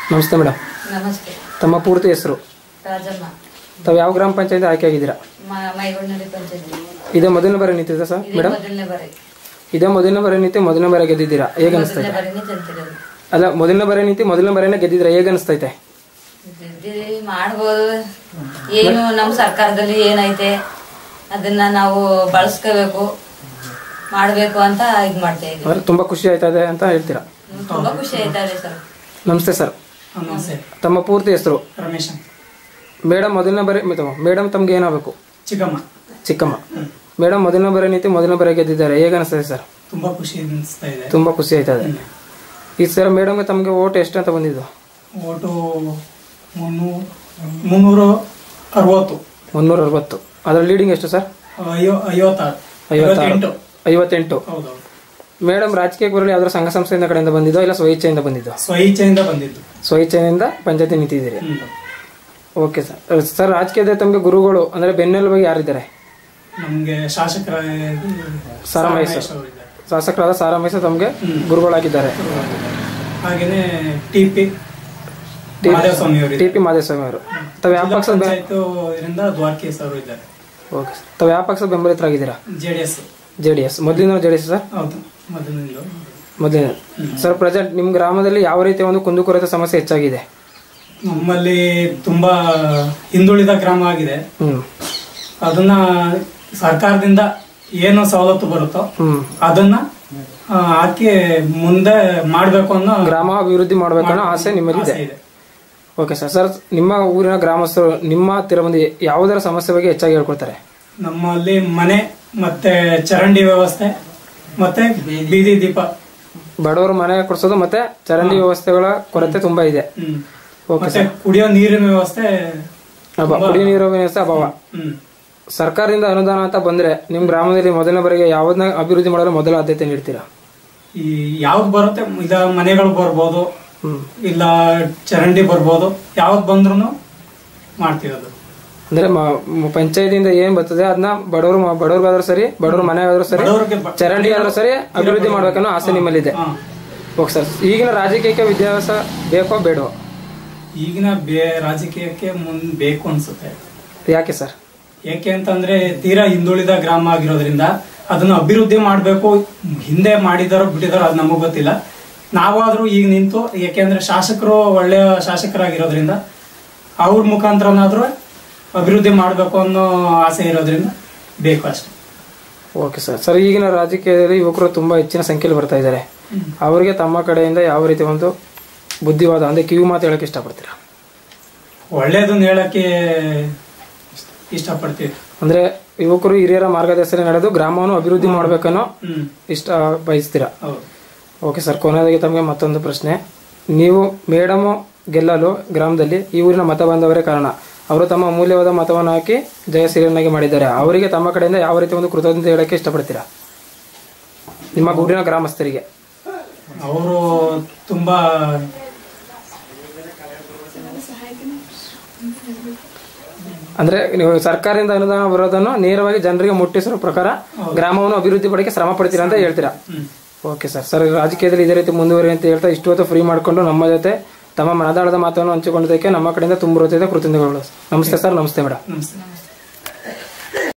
ನಮಸ್ತೆ ಮೇಡಮ್ ನಮಸ್ತೆ ತಮ್ಮ ಪೂರ್ತಿ ಹೆಸರು ರಾಜಮ್ಮ ತಾವು ಯಾವ ಗ್ರಾಮ ಪಂಚಾಯತ್ ಆಯ್ಕೆ ಆಗಿದ್ದೀರಾ ಮ- ಮೈಗೊಂಡಳ್ಳಿ ಪಂಚಾಯತಿ ಇದೇ ಮೊದಲನೇ ಬಾರಿ ನಿಂತಿದೆ ಸರ್ ಇದೇ ಮೇಡಮ್ ಮೊದಲನೇ ಬಾರಿ ಇದೇ ಮೊದಲನೇ ಬಾರಿ ನಿಂತು ಮೊದಲನೇ ಬಾರಿ ಗೆದ್ದಿದ್ದೀರಾ ಹೇಗೆ ಅನಿಸ್ತೈತೆ ಮೊದಲನೇ ಬಾರಿನೇ ತಂತಿರೋದು ಅಲ್ಲ ಮೊದಲನೇ ಬಾರಿ ನಿಂತು ಮೊದಲನೇ ಬಾರಿನೇ ಗೆದ್ದಿದ್ದೀರಾ ಹೇಗೆ ಅನಿಸ್ತೈತೆ ಇದ್ದಿದ್ದು ಮಾಡ್ಬೋದು ಏನು ನಮ್ಮ ಸರ್ಕಾರದಲ್ಲಿ ಏನೈತೆ ಅದನ್ನ ನಾವು ಬಳಸ್ಕೋಬೇಕು ಮಾಡಬೇಕು ಅಂತ ಇದು ಮಾಡ್ತಾ ಇದ್ದೀವಿ ಅಂದ್ರೆ ತುಂಬ ಖುಷಿ ಆಯ್ತಾ ಇದೆ ಅಂತ ಹೇಳ್ತೀರಾ ನಮ್ಗೆ ತುಂಬಾ ಖುಷಿ ಆಯ್ತದೆ ಸರ್ ನಮಸ್ತೆ ಸರ್ ನಮಸ್ತೆ ತಮ್ಮ ಪೂರ್ತಿ ಹೆಸರು ರಮೇಶ್ ಮೇಡಮ್ ಮೊದಲನೇ ಬಾರಿ ಮೇಡಮ್ ತಮ್ಗೆ ಏನಾಗಬೇಕು ಚಿಕ್ಕಮ್ಮ ಚಿಕ್ಕಮ್ಮ ಮೇಡಮ್ ಮೊದಲನೇ ಬಾರಿ ನಿಂತು ಮೊದಲನೇ ಬಾರಿ ಗೆದ್ದಿದ್ದಾರೆ ಹೇಗೆ ಅನಿಸ್ತದೆ ಸರ್ ತುಂಬಾ ಖುಷಿ ಅನಿಸ್ತಾ ಇದೆ ತುಂಬ ಖುಷಿ ಆಯ್ತಾ ಇದೆ ಈ ಸರ್ ಮೇಡಮ್ಗೆ ತಮಗೆ ಓಟ್ ಎಷ್ಟು ಅಂತ ಬಂದಿದ್ದು ಓಟು ಮುನ್ನೂರು ಮುನ್ನೂರು ಅರವತ್ತು ಮುನ್ನೂರ ಅರವತ್ತು ಅದರ ಲೀಡಿಂಗ್ ಎಷ್ಟು ಸರ್ ಐವ ಐವತ್ತಾರು ಐವತ್ತಾರು ಐವತ್ತೆಂಟು ಐವತ್ತೆಂಟು ಹೌದೌದು ಮೇಡಮ್ ರಾಜಕೀಯಕ್ಕೆ ಬರಲಿ ಯಾವ್ದಾದ್ರು ಸಂಘ ಸಂಸ್ಥೆಯಿಂದ ಕಡೆಯಿಂದ ಬಂದಿದ್ದೋ ಇಲ್ಲ ಸ್ವಇಚ್ಛೆಯಿಂದ ಬಂದಿದ್ದೋ ಸ್ವಇಚ್ಛೆಯಿಂದ ಬಂದಿದ್ದು ಸ್ವಇಚ್ಛೆಯಿಂದ ಪಂಚಾಯತಿ ನಿಂತಿದ್ದೀರಿ ಹ್ಮ್. ಓಕೆ ಸರ್ ಸರ್ ರಾಜಕೀಯದ ತಮಗೆ ಗುರುಗಳು ಅಂದರೆ ಬೆನ್ನೆಲುಬಾಗಿ ಯಾರಿದ್ದಾರೆ ನಮ್ಗೆ ಶಾಸಕರ ಸಾರಾಮಹೇಶ್ ಸಾರಾಮಹೇಶ್ ಅವರಿದ್ದಾರೆ. ಶಾಸಕರಾದ ಸಾರಾಮೇಶ ತಮಗೆ ಗುರುಗಳಾಗಿದ್ದಾರೆ ಹಾಗೇನೆ ಟಿ ಪಿ ಮಾದೇವಸ್ವಾಮಿ ಅವರು ಟಿ ಪಿ ಮಾದೇಸ್ವಾಮಿ ಅವರು ತಾವು ಯಾವ ಪಕ್ಷದ ಬೆ- ಪಂಚಾಯತ್ ಇದರಿಂದ ದ್ವಾರಕೇಶ್ ಅವರು ಇದ್ದಾರೆ ಓಕೆ ಸರ್ ತಾವು ಯಾವ ಪಕ್ಷದ ಬೆಂಬಲಿತರಾಗಿದ್ದೀರಾ J D S J D S ಮೊದಲಿನ ಜೆ ಡಿ ಎಸ್ ಸರ್ ಹೌದು ಮೊದಲಿನಿಂದ ಮೊದಲಿನ ಸರ್ ಪ್ರೆಸೆಂಟ್ ನಿಮ್ಮ ಗ್ರಾಮದಲ್ಲಿ ಯಾವ ರೀತಿಯ ಒಂದು ಕುಂದುಕೊರತೆ ಸಮಸ್ಯೆ ಹೆಚ್ಚಾಗಿದೆ ನಮ್ಮಲ್ಲಿ ತುಂಬಾ ಹಿಂದುಳಿದ ಗ್ರಾಮ ಆಗಿದೆ ಹ್ಮ್ ಅದನ್ನ ಸರ್ಕಾರದಿಂದ ಏನು ಸವಲತ್ತು ಬರುತ್ತೋ ಹ್ಮ್ ಅದನ್ನ ಆ, ಹಾಕಿ ಮುಂದೆ ಮಾಡ್ಬೇಕು ಅನ್ನೋ ಗ್ರಾಮ ಅಭಿವೃದ್ಧಿ ಮಾಡ್ಬೇಕನ್ನೋ ಆಸೆ ನಿಮ್ಮಲ್ಲಿದೆ ಆಸೆ ಇದೆ ಓಕೆ ಸರ್ ಸರ್ ನಿಮ್ಮ ಊರಿನ ಗ್ರಾಮಸ್ಥರು ನಿಮ್ಮ ಹತ್ತಿರ ಬಂದು ಯಾವುದರ ಸಮಸ್ಯೆ ಬಗ್ಗೆ ಹೆಚ್ಚಾಗಿ ಹೇಳ್ಕೊಳ್ತಾರೆ ನಮ್ಮಲ್ಲಿ ಮನೆ ಮತ್ತೆ ಚರಂಡಿ ವ್ಯವಸ್ಥೆ ಮತ್ತೆ ಬೀದಿ ದೀಪ ಬಡವರು ಮನೆ ಕೊಡ್ಸೋದು ಮತ್ತೆ ಚರಂಡಿ ವ್ಯವಸ್ಥೆಗಳ ಕೊರತೆ ತುಂಬಾ ಇದೆ ಹ್ಮ್ ಓಕೆ ಮತ್ತೆ ಕುಡಿಯೋ ನೀರಿನ ವ್ಯವಸ್ಥೆ ಅಭಾವ ಕುಡಿಯುವ ನೀರು ವ್ಯವಸ್ಥೆ ಅಭಾವ ಹ್ಮ್ ಸರ್ಕಾರದಿಂದ ಅನುದಾನ ಅಂತ ಬಂದ್ರೆ ನಿಮ್ಮ ಗ್ರಾಮದಲ್ಲಿ ಮೊದಲನೇ ಬಾರಿಗೆ ಯಾವ್ದನ್ನ ಅಭಿವೃದ್ಧಿ ಮಾಡಲು ಮೊದಲ ಆದ್ಯತೆ ನೀಡ್ತೀರಾ ಈ ಯಾವ್ದು ಬರುತ್ತೆ ಇದ ಮನೆಗಳು ಬರ್ಬೋದು ಹ್ಮ್ ಇಲ್ಲ ಚರಂಡಿ ಬರ್ಬೋದು ಯಾವ್ದು ಬಂದ್ರು ಮಾಡ್ತೀವಿ ಅದು ಅಂದ್ರೆ ಮ- ಪಂಚಾಯತಿಯಿಂದ ಏನ್ ಬರ್ತದೆ ಅದನ್ನ ಬಡವರು ಬಡವ್ರಿಗಾದ್ರೂ ಸರಿ ಬಡವ್ರ ಮನೆ ಆದ್ರೂ ಸರಿ ಬಡವ್ರಿಗೆ ಬ- ಚರಂಡಿ ಆದ್ರೂ ಸರಿ ಅಭಿವೃದ್ಧಿ ಮಾಡ್ಬೇಕನ್ನೋ ಆಸೆ ನಿಮ್ಮಲ್ಲಿದೆ ಹಾ. ಓಕೆ ಸರ್ ಈಗಿನ ರಾಜಕೀಯಕ್ಕೆ ವಿದ್ಯಾಭ್ಯಾಸ ಬೇಕೋ ಬೇಡವೋ ಈಗಿನ ಬೇ ರಾಜಕೀಯಕ್ಕೆ ಮುಂದ್ ಬೇಕು ಅನ್ಸುತ್ತೆ ಯಾಕೆ ಸರ್ ಯಾಕೆ ಅಂತಂದ್ರೆ ತೀರಾ ಹಿಂದುಳಿದ ಗ್ರಾಮ ಆಗಿರೋದ್ರಿಂದ ಅದನ್ನ ಅಭಿವೃದ್ಧಿ ಮಾಡಬೇಕು ಹಿಂದೆ ಮಾಡಿದಾರೋ ಬಿಟ್ಟಿದಾರೋ ಅದು ನಮಗ್ ಗೊತ್ತಿಲ್ಲ ನಾವಾದ್ರೂ ಈಗ ನಿಂತು ಯಾಕೆಂದ್ರೆ ಶಾಸಕರು ಒಳ್ಳೆಯ ಶಾಸಕರಾಗಿರೋದ್ರಿಂದ ಅವ್ರ ಮುಖಾಂತರನಾದ್ರೂ ಅಭಿವೃದ್ಧಿ ಮಾಡಬೇಕು ಅನ್ನೋ ಆಸೆ ಇರೋದ್ರಿಂದ ಬೇಕು ಅಷ್ಟೇ ಓಕೆ ಸರ್ ಸರ್ ಈಗಿನ ರಾಜಕೀಯದಲ್ಲಿ ಯುವಕರು ತುಂಬಾ ಹೆಚ್ಚಿನ ಸಂಖ್ಯೆಯಲ್ಲಿ ಬರ್ತಾ ಇದ್ದಾರೆ ಅವರಿಗೆ ತಮ್ಮ ಕಡೆಯಿಂದ ಯಾವ ರೀತಿ ಒಂದು ಬುದ್ಧಿವಾದ ಅಂದ್ರೆ ಕಿವಿ ಮಾತು ಹೇಳಕ್ಕೆ ಇಷ್ಟಪಡ್ತೀರಾ ಒಳ್ಳೇದನ್ನ ಹೇಳಕ್ಕೆ ಇಷ್ಟಪಡ್ತೀವಿ ಅಂದ್ರೆ ಯುವಕರು ಹಿರಿಯರ ಮಾರ್ಗದರ್ಶನ ನಡೆದು ಗ್ರಾಮವನ್ನು ಅಭಿವೃದ್ಧಿ ಮಾಡ್ಬೇಕನ್ನೋ ಹ್ಮ್ ಇಷ್ಟ ಬಯಸ್ತೀರಾ ಹೌದು ಓಕೆ ಸರ್ ಕೊನೆಯದಾಗಿ ತಮಗೆ ಮತ್ತೊಂದು ಪ್ರಶ್ನೆ ನೀವು ಮೇಡಮು ಗೆಲ್ಲಲು ಗ್ರಾಮದಲ್ಲಿ ಈ ಊರಿನ ಮತ ಬಾಂಧವರೇ ಕಾರಣ ಅವರು ತಮ್ಮ ಅಮೂಲ್ಯವಾದ ಮತವನ್ನು ಹಾಕಿ ಜಯಶೀಲನಾಗಿ ಮಾಡಿದ್ದಾರೆ ಅವರಿಗೆ ತಮ್ಮ ಕಡೆಯಿಂದ ಯಾವ ರೀತಿ ಒಂದು ಕೃತಜ್ಞತೆ ಹೇಳಕ್ಕೆ ಇಷ್ಟಪಡ್ತೀರಾ ನಿಮ್ಮ ಊರಿನ ಗ್ರಾಮಸ್ಥರಿಗೆ ಅವರು ತುಂಬಾ ಅಂದ್ರೆ ನೀವು ಸರ್ಕಾರದಿಂದ ಅನುದಾನ ಬರೋದನ್ನು ನೇರವಾಗಿ ಜನರಿಗೆ ಮುಟ್ಟಿಸೋ ಪ್ರಕಾರ ಗ್ರಾಮವನ್ನು ಅಭಿವೃದ್ಧಿ ಪಡಿಕೆ ಶ್ರಮ ಪಡ್ತೀರಾ ಅಂತ ಹೇಳ್ತೀರಾ ಹ್ಮ್ ಓಕೆ ಸರ್ ಸರ್ ರಾಜಕೀಯದಲ್ಲಿ ಇದೇ ರೀತಿ ಮುಂದುವರಿ ಅಂತ ಹೇಳ್ತಾ ಇಷ್ಟು ಹೊತ್ತು ಫ್ರೀ ಮಾಡಿಕೊಂಡು ನಮ್ಮ ಜೊತೆ ತಮ್ಮ ಮನದಾಳದ ಮಾತನ್ನು ಹಂಚಿಕೊಂಡಿದ್ದಕ್ಕೆ ನಮ್ಮ ಕಡೆಯಿಂದ ತುಂಬ ಹೃದಯದ ಕೃತಜ್ಞತೆಗಳು ನಮಸ್ತೆ ಸರ್ ನಮಸ್ತೆ ಮೇಡಮ್ ನಮಸ್ತೆ ನಮಸ್ತೆ